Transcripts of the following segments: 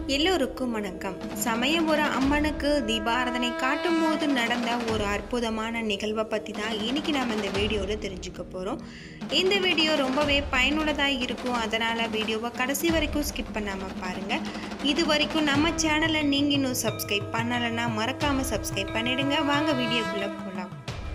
எல்லோருக்கும் வணக்கம் சமயபுரம் அம்மனுக்கு தீபாராதனை காட்டும் போது நடந்த ஒரு அற்புதமான நிகழ்வை பற்றி தான் இன்னைக்கு நம்ம இந்த வீடியோவில் தெரிஞ்சுக்க போகிறோம் இந்த வீடியோ ரொம்பவே பயனுள்ளதாக இருக்கும் அதனால் வீடியோவை கடைசி வரைக்கும் ஸ்கிப் பண்ணாமல் பாருங்கள் இது வரைக்கும் நம்ம சேனலை நீங்கள் இன்னும் சப்ஸ்கிரைப் பண்ணலைன்னா மறக்காமல் சப்ஸ்கிரைப் பண்ணிடுங்க வாங்க வீடியோக்குள்ளே போகலாம்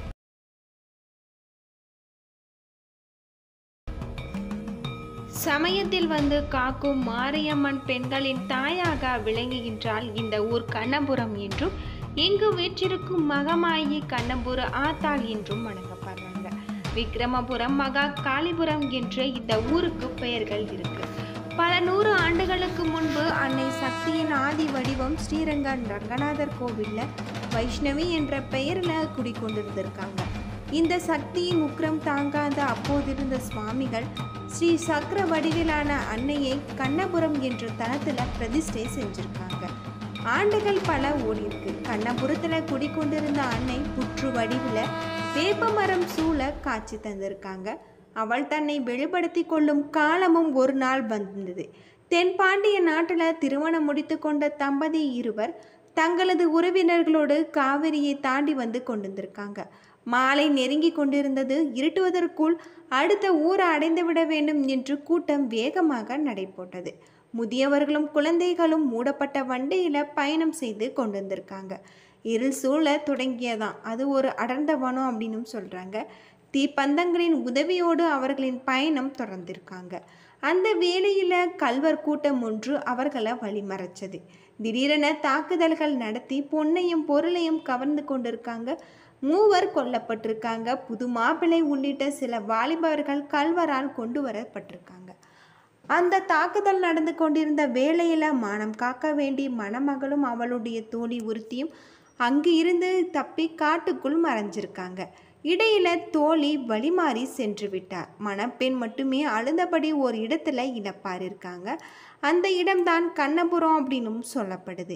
சமயத்தில் வந்து காக்கும் மாரியம்மன் பெண்களின் தாயாக விளங்குகின்றால் இந்த ஊர் கண்ணபுரம் என்றும் இங்கு வீற்றிருக்கும் மகமாயி கண்ணபுர ஆத்தாள் என்றும் வணங்கப்படுறாங்க விக்ரமபுரம் மகா காளிபுரம் என்ற இந்த ஊருக்கு பெயர்கள் இருக்கு பல நூறு ஆண்டுகளுக்கு முன்பு அன்னை சக்தியின் ஆதி வடிவம் ஸ்ரீரங்கம் ரங்கநாதர் கோவில்ல வைஷ்ணவி என்ற பெயரில் குடிக்கொண்டிருந்திருக்காங்க இந்த சக்தியின் உக்கிரம் தாங்காத அப்போதிருந்த சுவாமிகள் ஸ்ரீ சக்கர வடிவிலான அன்னையை கண்ணபுரம் என்ற தலத்துல பிரதிஷ்டை செஞ்சிருக்காங்க ஆண்டுகள் பல ஓடிருக்கு கண்ணபுரத்துல குடிக்கொண்டிருந்த அன்னை புற்று வடிவில் வேப்பமரம் சூழ காட்சி தந்திருக்காங்க அவள் தன்னை வெளிப்படுத்தி கொள்ளும் காலமும் ஒரு நாள் வந்தது தென்பாண்டிய நாட்டில் திருமணம் முடித்து கொண்ட தம்பதி இருவர் தங்களது உறவினர்களோடு காவிரியை தாண்டி வந்து கொண்டிருந்திருக்காங்க மாலை நெருங்கி கொண்டிருந்தது இருட்டுவதற்குள் அடுத்த ஊரை அடைந்துவிட வேண்டும் என்று கூட்டம் வேகமாக நடைபோட்டது முதியவர்களும் குழந்தைகளும் மூடப்பட்ட வண்டியில பயணம் செய்து கொண்டிருந்திருக்காங்க இருள் சூழ தொடங்கியதான் அது ஒரு அடர்ந்த வனம் அப்படின்னு சொல்றாங்க தீப்பந்தங்களின் உதவியோடு அவர்களின் பயணம் தொடர்ந்திருக்காங்க அந்த வேளையில கல்வர் கூட்டம் ஒன்று அவர்களை வழிமறைச்சது திடீரென தாக்குதல்கள் நடத்தி பொன்னையும் பொருளையும் கவர்ந்து கொண்டிருக்காங்க மூவர் கொல்லப்பட்டிருக்காங்க புது மாப்பிள்ளை உள்ளிட்ட சில வாலிபர்கள் கல்வரால் கொண்டு வரப்பட்டிருக்காங்க அந்த தாக்குதல் நடந்து கொண்டிருந்த வேளையில மானம் காக்க வேண்டி மணமகளும் அவளுடைய தோழி ஒருத்தியும் அங்கு இருந்து தப்பி காட்டுக்குள் மறைஞ்சிருக்காங்க இடையில தோழி வழிமாறி சென்று விட்டார் மணப்பெண் மட்டுமே அழுந்தபடி ஒரு இடத்துல இழப்பார் இருக்காங்க அந்த இடம்தான் கண்ணபுரம் அப்படின்னும் சொல்லப்படுது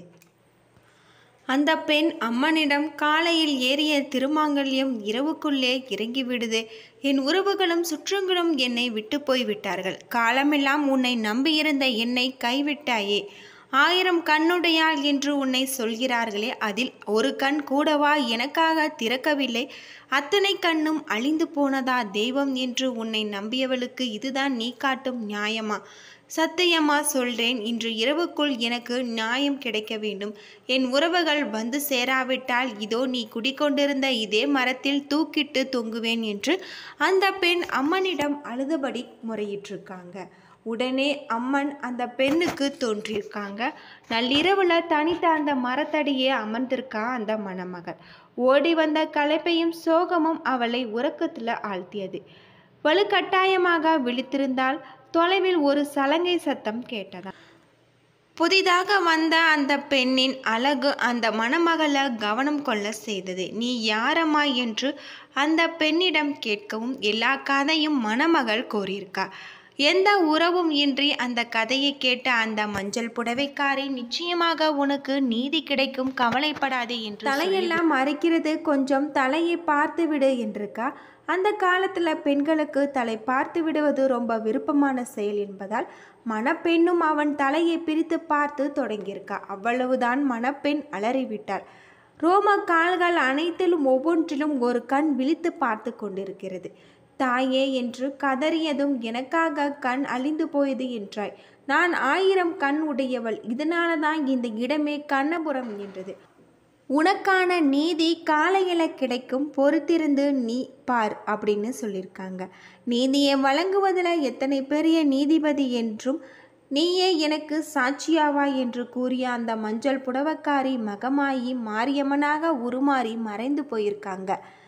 அந்த பெண் அம்மனிடம் காலையில் ஏறிய திருமாங்கல்யம் இரவுக்குள்ளே இறங்கி விடுது என் உறவுகளும் சுற்றங்களும் என்னை விட்டு போய் விட்டார்கள் காலமெல்லாம் உன்னை நம்பியிருந்த என்னை கைவிட்டாயே ஆயிரம் கண்ணுடையாள் என்று உன்னை சொல்கிறார்களே அதில் ஒரு கண் கூடவா எனக்காக திறக்கவில்லை அத்தனை கண்ணும் அழிந்து போனதா தெய்வம் என்று உன்னை நம்பியவளுக்கு இதுதான் நீ காட்டும் நியாயமா சத்தியமா சொல்றேன் இன்று இரவுக்குள் எனக்கு நியாயம் கிடைக்க வேண்டும் என் உறவுகள் வந்து சேராவிட்டால் இதோ நீ குடிக்கொண்டிருந்த இதே மரத்தில் தூக்கிட்டு தொங்குவேன் என்று அந்த பெண் அம்மனிடம் அழுதபடி முறையிட்டிருக்காங்க உடனே அம்மன் அந்த பெண்ணுக்கு தோன்றியிருக்காங்க நள்ளிரவுல தனித்த அந்த மரத்தடியே அமர்ந்திருக்கா அந்த மணமகள் ஓடி வந்த களைப்பையும் சோகமும் அவளை உறக்கத்துல ஆழ்த்தியது வலுக்கட்டாயமாக விழித்திருந்தால் தொலைவில் ஒரு சலங்கை சத்தம் கேட்டதா புதிதாக வந்த அந்த பெண்ணின் அழகு அந்த மணமகளை கவனம் கொள்ள செய்தது நீ யாரம்மா என்று அந்த பெண்ணிடம் கேட்கவும் எல்லா கதையும் மணமகள் கோரியிருக்கா எந்த உறவும் இன்றி அந்த கதையை கேட்ட அந்த மஞ்சள் புடவைக்காரி நிச்சயமாக உனக்கு நீதி கிடைக்கும் கவலைப்படாதே என்று தலையெல்லாம் மறைக்கிறது கொஞ்சம் தலையை பார்த்து விடு என்றிருக்கா அந்த காலத்தில் பெண்களுக்கு தலை பார்த்து விடுவது ரொம்ப விருப்பமான செயல் என்பதால் மணப்பெண்ணும் அவன் தலையை பிரித்து பார்த்து தொடங்கியிருக்கா அவ்வளவுதான் மணப்பெண் அலறிவிட்டாள் ரோம கால்கள் அனைத்திலும் ஒவ்வொன்றிலும் ஒரு கண் விழித்து பார்த்து கொண்டிருக்கிறது தாயே என்று கதறியதும் எனக்காக கண் அழிந்து போயது என்றாய் நான் ஆயிரம் கண் உடையவள் இதனால தான் இந்த இடமே கண்ணபுரம் என்றது உனக்கான நீதி காலையில கிடைக்கும் பொறுத்திருந்து நீ பார் அப்படின்னு சொல்லியிருக்காங்க நீதியை வழங்குவதில் எத்தனை பெரிய நீதிபதி என்றும் நீயே எனக்கு சாட்சியாவா என்று கூறிய அந்த மஞ்சள் புடவக்காரி மகமாயி மாரியம்மனாக உருமாறி மறைந்து போயிருக்காங்க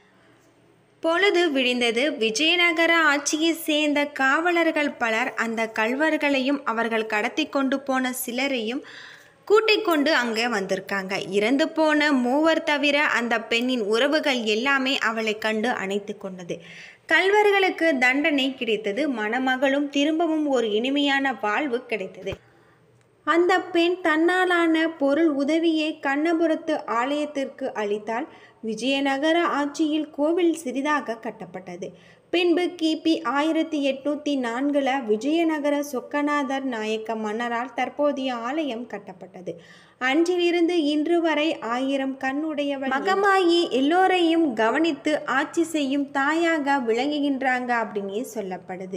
பொழுது விழிந்தது விஜயநகர ஆட்சியை சேர்ந்த காவலர்கள் பலர் அந்த கல்வர்களையும் அவர்கள் கடத்தி கொண்டு போன சிலரையும் கூட்டிக் கொண்டு அங்கே வந்திருக்காங்க இறந்து போன மூவர் தவிர அந்த பெண்ணின் உறவுகள் எல்லாமே அவளை கண்டு அணைத்து கொண்டது கல்வர்களுக்கு தண்டனை கிடைத்தது மணமகளும் திரும்பவும் ஒரு இனிமையான வாழ்வு கிடைத்தது அந்த பெண் தன்னாலான பொருள் உதவியை கண்ணபுரத்து ஆலயத்திற்கு அளித்தால் விஜயநகர ஆட்சியில் கோவில் சிறிதாக கட்டப்பட்டது பின்பு கிபி ஆயிரத்தி எட்நூற்றி நான்கில் விஜயநகர சொக்கநாதர் நாயக்க மன்னரால் தற்போதைய ஆலயம் கட்டப்பட்டது அன்றிலிருந்து இன்று வரை ஆயிரம் கண்ணுடையவள் மகமாயி எல்லோரையும் கவனித்து ஆட்சி செய்யும் தாயாக விளங்குகின்றாங்க அப்படின்னு சொல்லப்படுது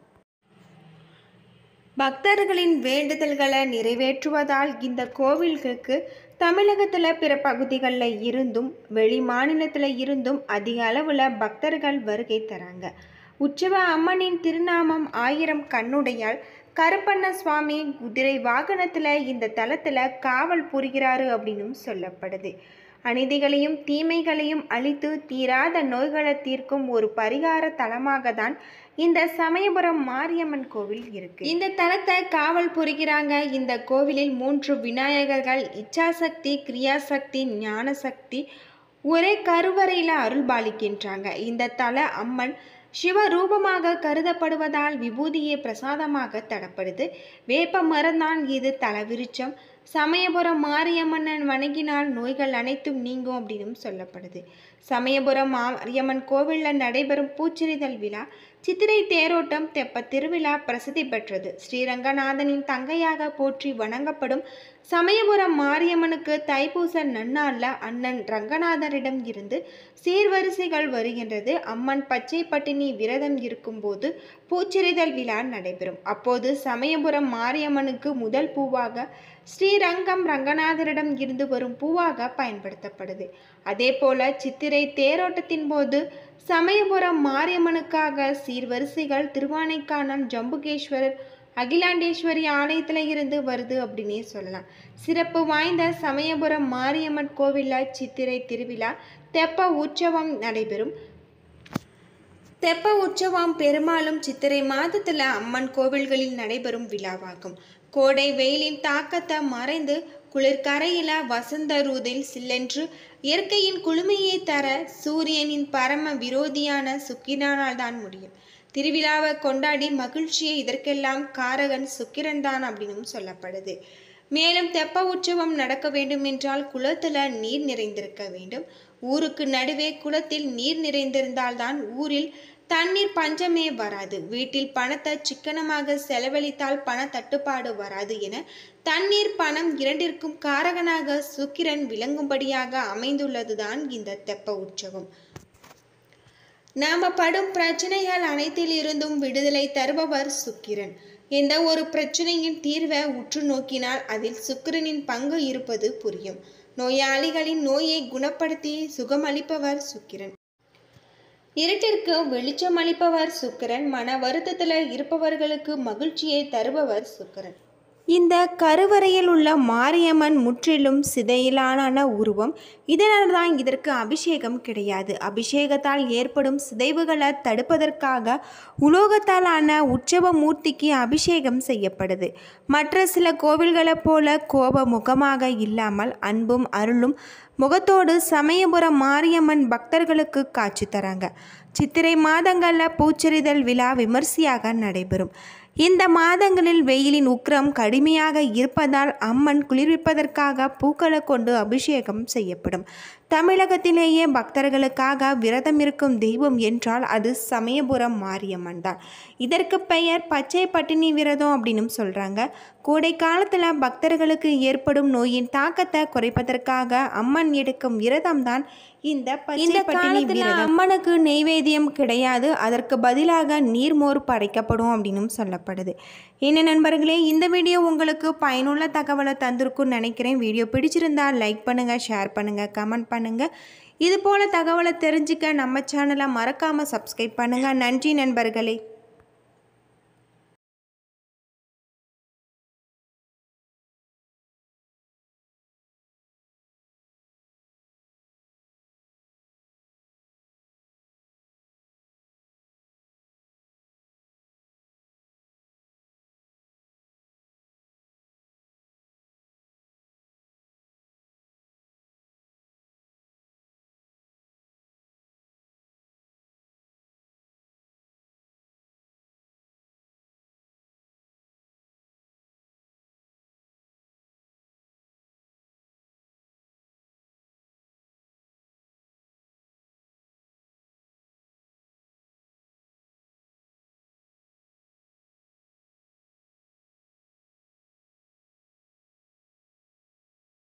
பக்தர்களின் வேண்டுதல்களை நிறைவேற்றுவதால் இந்த கோவில்களுக்கு தமிழகத்தில் பிற பகுதிகளில் இருந்தும் வெளி மாநிலத்தில் இருந்தும் அதிக அளவில் பக்தர்கள் வருகை தராங்க உற்சவ அம்மனின் திருநாமம் ஆயிரம் கண்ணுடையால் கருப்பண்ண சுவாமி குதிரை வாகனத்தில் இந்த தலத்தில் காவல் புரிகிறாரு அப்படின்னும் சொல்லப்படுது அநீதிகளையும் தீமைகளையும் அழித்து தீராத நோய்களை தீர்க்கும் ஒரு பரிகார தலமாக தான் இந்த சமயபுரம் மாரியம்மன் கோவில் இருக்கு இந்த தலத்தை காவல் புரிகிறாங்க இந்த கோவிலில் மூன்று விநாயகர்கள் இச்சாசக்தி கிரியாசக்தி ஞானசக்தி ஒரே கருவறையில் அருள்பாலிக்கின்றாங்க இந்த தல அம்மன் சிவரூபமாக கருதப்படுவதால் விபூதியை பிரசாதமாக தரப்படுது வேப்ப மரம்தான் இது தலவிருச்சம் சமயபுரம் மாரியம்மன் வணங்கினால் நோய்கள் அனைத்தும் நீங்கும் அப்படின்னு சொல்லப்படுது சமயபுரம் மாரியம்மன் கோவிலில் நடைபெறும் பூச்செறிதல் விழா சித்திரை தேரோட்டம் தெப்ப திருவிழா பிரசித்தி பெற்றது ஸ்ரீரங்கநாதனின் தங்கையாக போற்றி வணங்கப்படும் சமயபுரம் மாரியம்மனுக்கு தைப்பூச நன்னாளில் அண்ணன் ரங்கநாதரிடம் இருந்து சீர்வரிசைகள் வருகின்றது அம்மன் பச்சை பட்டினி விரதம் இருக்கும்போது பூச்செறிதல் விழா நடைபெறும் அப்போது சமயபுரம் மாரியம்மனுக்கு முதல் பூவாக ஸ்ரீரங்கம் ரங்கநாதரிடம் இருந்து வரும் பூவாக பயன்படுத்தப்படுது அதே போல சித்திரை தேரோட்டத்தின் போது சமயபுரம் மாரியம்மனுக்காக சீர்வரிசைகள் திருவானைக்கானல் ஜம்புகேஸ்வரர் அகிலாண்டேஸ்வரி ஆலயத்தில் இருந்து வருது அப்படின்னே சொல்லலாம் சிறப்பு வாய்ந்த சமயபுரம் மாரியம்மன் கோவிலில் சித்திரை திருவிழா தெப்ப உற்சவம் நடைபெறும் தெப்ப உற்சவம் பெரும்பாலும் சித்திரை மாதத்தில் அம்மன் கோவில்களில் நடைபெறும் விழாவாகும் கோடை வெயிலின் தாக்கத்தை மறைந்து குளிர்கரையில வசந்த ரூதில் சில்லென்று இயற்கையின் குளுமையை தர சூரியனின் பரம விரோதியான சுக்கிரனால் தான் முடியும் திருவிழாவை கொண்டாடி மகிழ்ச்சியை இதற்கெல்லாம் காரகன் சுக்கிரன் தான் அப்படின்னும் சொல்லப்படுது மேலும் தெப்ப உற்சவம் நடக்க வேண்டும் என்றால் குளத்துல நீர் நிறைந்திருக்க வேண்டும் ஊருக்கு நடுவே குளத்தில் நீர் நிறைந்திருந்தால்தான் ஊரில் தண்ணீர் பஞ்சமே வராது வீட்டில் பணத்தை சிக்கனமாக செலவழித்தால் பண தட்டுப்பாடு வராது என தண்ணீர் பணம் இரண்டிற்கும் காரகனாக சுக்கிரன் விளங்கும்படியாக அமைந்துள்ளதுதான் இந்த தெப்ப உற்சவம் நாம படும் பிரச்சனைகள் அனைத்தில் இருந்தும் விடுதலை தருபவர் சுக்கிரன் எந்த ஒரு பிரச்சனையின் தீர்வை உற்று நோக்கினால் அதில் சுக்கிரனின் பங்கு இருப்பது புரியும் நோயாளிகளின் நோயை குணப்படுத்தி சுகமளிப்பவர் சுக்கிரன் இருட்டிற்கு வெளிச்சம் அளிப்பவர் சுக்கிரன் மன வருத்தத்தில் இருப்பவர்களுக்கு மகிழ்ச்சியை தருபவர் சுக்கிரன் இந்த கருவறையில் உள்ள மாரியம்மன் முற்றிலும் சிதையிலான உருவம் இதனால் தான் இதற்கு அபிஷேகம் கிடையாது அபிஷேகத்தால் ஏற்படும் சிதைவுகளை தடுப்பதற்காக உலோகத்தாலான உற்சவ மூர்த்திக்கு அபிஷேகம் செய்யப்படுது மற்ற சில கோவில்களைப் போல கோப முகமாக இல்லாமல் அன்பும் அருளும் முகத்தோடு சமயபுரம் மாரியம்மன் பக்தர்களுக்கு காட்சி தராங்க சித்திரை மாதங்களில் பூச்செறிதல் விழா விமர்சையாக நடைபெறும் இந்த மாதங்களில் வெயிலின் உக்கிரம் கடுமையாக இருப்பதால் அம்மன் குளிர்விப்பதற்காக பூக்களை கொண்டு அபிஷேகம் செய்யப்படும் தமிழகத்திலேயே பக்தர்களுக்காக விரதம் இருக்கும் தெய்வம் என்றால் அது சமயபுரம் மாரியம்மன் தான் இதற்கு பெயர் பச்சை பட்டினி விரதம் அப்படின்னு சொல்கிறாங்க கோடை காலத்தில் பக்தர்களுக்கு ஏற்படும் நோயின் தாக்கத்தை குறைப்பதற்காக அம்மன் எடுக்கும் விரதம் தான் இந்த இந்த காலத்தில் அம்மனுக்கு நெய்வேத்தியம் கிடையாது அதற்கு பதிலாக நீர்மோர் படைக்கப்படும் அப்படின்னும் சொல்லப்படுது என்ன நண்பர்களே இந்த வீடியோ உங்களுக்கு பயனுள்ள தகவலை தந்திருக்கும்னு நினைக்கிறேன் வீடியோ பிடிச்சிருந்தா லைக் பண்ணுங்கள் ஷேர் பண்ணுங்கள் கமெண்ட் பண்ணுங்கள் இது போல் தகவலை தெரிஞ்சுக்க நம்ம சேனலை மறக்காமல் சப்ஸ்கிரைப் பண்ணுங்கள் நன்றி நண்பர்களே